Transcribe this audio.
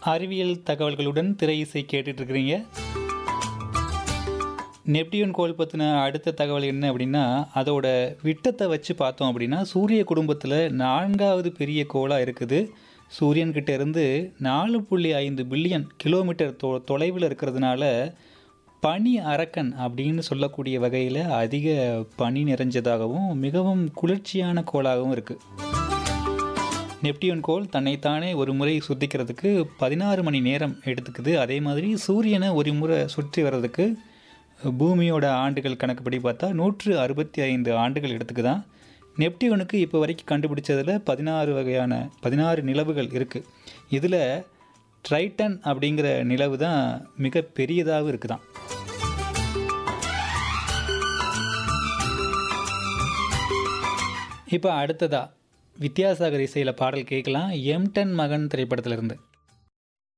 அறிவியல் தகவல்களுடன் திரை இசை கேட்டுட்டு இருக்கிறீங்க நெப்டியூன் கோள் பற்றின அடுத்த தகவல் என்ன அப்படின்னா அதோட விட்டத்தை வச்சு பார்த்தோம் அப்படின்னா சூரிய குடும்பத்தில் நான்காவது பெரிய கோளாக இருக்குது சூரியன்கிட்ட இருந்து நாலு புள்ளி ஐந்து பில்லியன் கிலோமீட்டர் தொ தொலைவில் இருக்கிறதுனால பனி அரக்கன் அப்படின்னு சொல்லக்கூடிய வகையில் அதிக பனி நிறைஞ்சதாகவும் மிகவும் குளிர்ச்சியான கோளாகவும் இருக்குது நெப்டியூன் கோள் தன்னைத்தானே ஒரு முறை சுத்திக்கிறதுக்கு பதினாறு மணி நேரம் எடுத்துக்குது அதே மாதிரி சூரியனை ஒரு முறை சுற்றி வர்றதுக்கு பூமியோட ஆண்டுகள் கணக்குப்படி பார்த்தா நூற்று அறுபத்தி ஐந்து ஆண்டுகள் எடுத்துக்குதான் நெப்டியூனுக்கு இப்போ வரைக்கும் கண்டுபிடிச்சதில் பதினாறு வகையான பதினாறு நிலவுகள் இருக்குது இதில் ட்ரைட்டன் அப்படிங்கிற நிலவு தான் மிக பெரியதாகவும் இருக்குதான் இப்போ அடுத்ததா வித்யாசாகர் இசையில் பாடல் கேட்கலாம் எம்டன் மகன் திரைப்படத்திலிருந்து